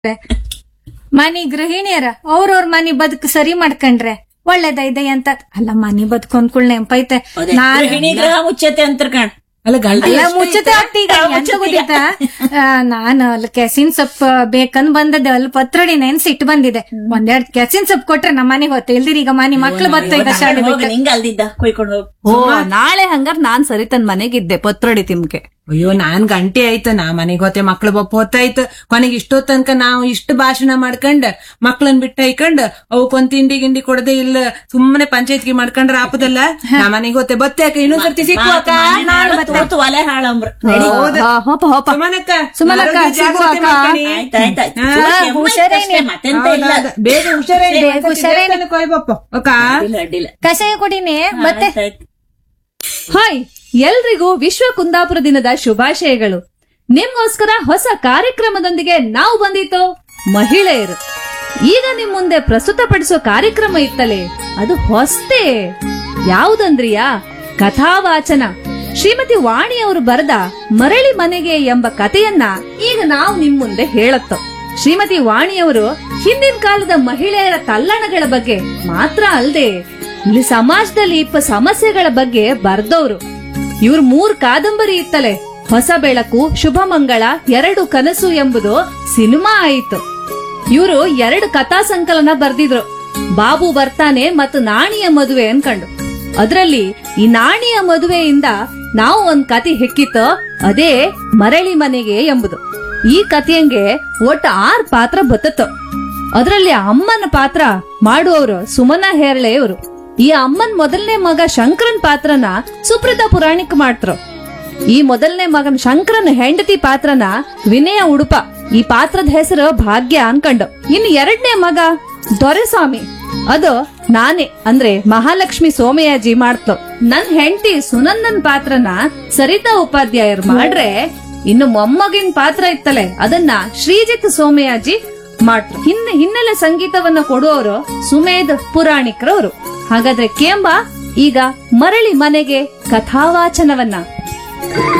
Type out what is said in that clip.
ಮನಿ ಗೃಹಿಣಿಯರ ಅವ್ರವ್ರ ಮನಿ ಬದುಕು ಸರಿ ಮಾಡ್ಕೊಂಡ್ರೆ ಒಳ್ಳೇದೈದೆ ಅಂತ ಅಲ್ಲ ಮನಿ ಬದುಕು ಅಂದ್ಕೂಳ್ ನೆಂಪೈತೆ ಅದೇ, ನಾನ್ ಗೃಹಿಣಿ ಗೃಹ ಮುಚ್ಚತೆ ಅಂತ ಕಣ್ ಅಲ್ಲ ಗಲ್ಟಿ ಅಲ್ಲ ಎಷ್ಟು ಮುಚ್ಚತೆ ಐತೆ? ಆಗ್ತಿ ಈಗ ಎಂತ ಗೊತ್ತಿತ್ತ ನಾನು ಅಲ್ಲಿ ಕೆಸಿನ್ ಸೊಪ್ಪು ಬೇಕಂದ್ ಬಂದದ್ದೆ ಅಲ್ಲಿ ಪತ್ರೊಡಿ ನೆನ್ಸಿಟ್ಟು ಬಂದಿದೆ ಒಂದೆರಡ್ ಕೆಸಿನ್ ಸೊಪ್ಪು ಕೊಟ್ರೆ ನಮ್ಮ ಮನೆಗೆ ಹೊತ್ತು ಇಲ್ದಿರಿ ಈಗ ಮನೆ ಮಕ್ಳು ಬತ್ತ ಈಗ ಶಾಲೆ ಹೋಗಿ ಬಿಟ್ಟು ನಿಂಗ ಅಲ್ದಿದ್ದ ಕೊಯ್ಕೊಂಡು ಹೋಗ್ ಓ ನಾಳೆ ಹಂಗಾರ್ ನಾನ್ ಸರಿ ತನ್ ಮನೆಗಿದ್ದೆ ಪತ್ರೊಡಿ ತಿಮ್ಕೆ ಅಯ್ಯೋ ನಾನ್ ಗಂಟೆ ಆಯ್ತು ನಾ ಮನೆಗ್ ಹೋತೆ ಮಕ್ಳು ಬಪ್ಪ ಹೊತ್ತಾಯ್ತು ಕೊನೆಗೆ ಇಷ್ಟೋ ತನಕ ನಾವು ಇಷ್ಟು ಭಾಷಣ ಮಾಡ್ಕೊಂಡ್ ಮಕ್ಳನ್ ಬಿಟ್ಟ ಹೈಕೊಂಡ್ ಅವಕ್ಕೊಂದ್ ತಿಂಡಿ ಗಿಂಡಿ ಕೊಡದೆ ಇಲ್ಲ ಸುಮ್ಮನೆ ಪಂಚಾಯತ್ಗೆ ಮಾಡ್ಕೊಂಡ್ರ ಆಪದಲ್ಲ ನಾ ಮನೆಗ್ ಹೋತೆ ಬತ್ತೆ ಅಕ್ಕ ಇನ್ನೊಂದ್ ಸರ್ತಿ ಸಿಕ್ಕು ಅಕ್ಕ ತೂತು ಒಲೆ ಹಾಳಂಬ್ರ ಆ, ಹೋಪ ಹೋಪ ಸುಮನಕ್ಕ ಸುಮನಕ್ಕ, ಆರೋಗ್ಯ ಸಿಗು ಜಾಗ್ರತೆ ಅಕ್ಕ. ಮಾಡ್ಕೊಳ್ಳಿ. ಆಯ್ತಾಯ್ತಾಯ್ತು ಹಾ, ಹುಷಾರೇನೆ. ಮತ್ತೆಂತ ಇಲ್ಲ ಹೌದೌದು. ಬೇಗ ಹುಷಾರೇ ಬೇಗ ಹುಷಾರೇನೆ. ಕೊಯ್ಬಪ್ಪ ಅಕ್ಕ ಅಡ್ಡಿಲ್ಲ ಅಡ್ಡಿಲ್ಲ ಕಷಾಯ ಕುಡಿನಿ ಮತ್ತೆ ಆಯ್ತಾಯ್ತು. ಹಾಯ್ ಎಲ್ರಿಗೂ ವಿಶ್ವ ಕುಂದಾಪುರ ದಿನದ ಶುಭಾಶಯಗಳು ನಿಮ್ಗೋಸ್ಕರ ಹೊಸ ಕಾರ್ಯಕ್ರಮದೊಂದಿಗೆ ನಾವು ಬಂದಿತ್ತು ಮಹಿಳೆಯರು ಈಗ ನಿಮ್ ಮುಂದೆ ಪ್ರಸ್ತುತಪಡಿಸೋ ಕಾರ್ಯಕ್ರಮ ಇತ್ತಲೇ ಅದು ಹೊಸ್ತೇ ಯಾವುದಂದ್ರಿಯಾ ಕಥಾವಾಚನ ಶ್ರೀಮತಿ ವಾಣಿ ಅವರು ಬರೆದ ಮರಳಿ ಮನೆಗೆ ಎಂಬ ಕಥೆಯನ್ನ ಈಗ ನಾವು ನಿಮ್ ಮುಂದೆ ಹೇಳತ್ತೋ ಶ್ರೀಮತಿ ವಾಣಿಯವರು ಹಿಂದಿನ ಕಾಲದ ಮಹಿಳೆಯರ ತಲ್ಲಣಗಳ ಬಗ್ಗೆ ಮಾತ್ರ ಅಲ್ಲದೆ ಇಲ್ಲಿ ಸಮಾಜದಲ್ಲಿ ಇಪ್ಪ ಸಮಸ್ಯೆಗಳ ಬಗ್ಗೆ ಬರ್ದವ್ರು ಇವ್ರ ಮೂರ್ ಕಾದಂಬರಿ ಇತ್ತಲೆ ಹೊಸ ಬೆಳಕು ಶುಭ ಮಂಗಳ ಎರಡು ಕನಸು ಎಂಬುದು ಸಿನಿಮಾ ಆಯಿತು ಇವರು ಎರಡು ಕಥಾ ಸಂಕಲನ ಬರ್ದಿದ್ರು ಬಾಬು ಬರ್ತಾನೆ ಮತ್ತು ನಾಣಿಯ ಮದುವೆ ಅನ್ಕಂಡು ಅದ್ರಲ್ಲಿ ಈ ನಾಣಿಯ ಮದುವೆಯಿಂದ ನಾವು ಒಂದ್ ಕತೆ ಹೆಕ್ಕಿತ್ತು ಅದೇ ಮರಳಿ ಮನೆಗೆ ಎಂಬುದು ಈ ಕಥೆಯಂಗೆ ಒಟ್ಟು ಆರ್ ಪಾತ್ರ ಬತ್ತತ್ತು ಅದ್ರಲ್ಲಿ ಅಮ್ಮನ ಪಾತ್ರ ಮಾಡುವವರು ಸುಮನ ಹೇರಳೆಯವರು ಈ ಅಮ್ಮನ್ ಮೊದಲನೇ ಮಗ ಶಂಕರನ್ ಪಾತ್ರನ ಸುಪ್ರತಾ ಪುರಾಣಿಕ್ ಮಾಡ್ತರು ಈ ಮೊದಲನೇ ಮಗನ್ ಶಂಕರನ್ ಹೆಂಡತಿ ಪಾತ್ರನ ವಿನಯ ಉಡುಪ ಈ ಪಾತ್ರದ ಹೆಸರು ಭಾಗ್ಯ ಅನ್ಕಂಡು ಇನ್ನು ಎರಡನೇ ಮಗ ದೊರೆಸ್ವಾಮಿ ಅದು ನಾನೇ ಅಂದ್ರೆ ಮಹಾಲಕ್ಷ್ಮಿ ಸೋಮಯಾಜಿ ಮಾಡ್ತು ನನ್ ಹೆಂಡತಿ ಸುನಂದನ್ ಪಾತ್ರನ ಸರಿತಾ ಉಪಾಧ್ಯಾಯರು ಮಾಡ್ರೆ ಇನ್ನು ಮೊಮ್ಮಗಿನ ಪಾತ್ರ ಇತ್ತಲೆ ಅದನ್ನ ಶ್ರೀಜಿತ್ ಸೋಮಯಾಜಿ ಮಾಡ್ರು ಹಿನ್ನೆ ಹಿನ್ನೆಲೆ ಸಂಗೀತವನ್ನ ಕೊಡುವವರು ಸುಮೇಧ್ ಪುರಾಣಿಕರವರು ಹಾಗಾದ್ರೆ ಕೇಂಬ ಈಗ ಮರಳಿ ಮನೆಗೆ ಕಥಾವಾಚನವನ್ನ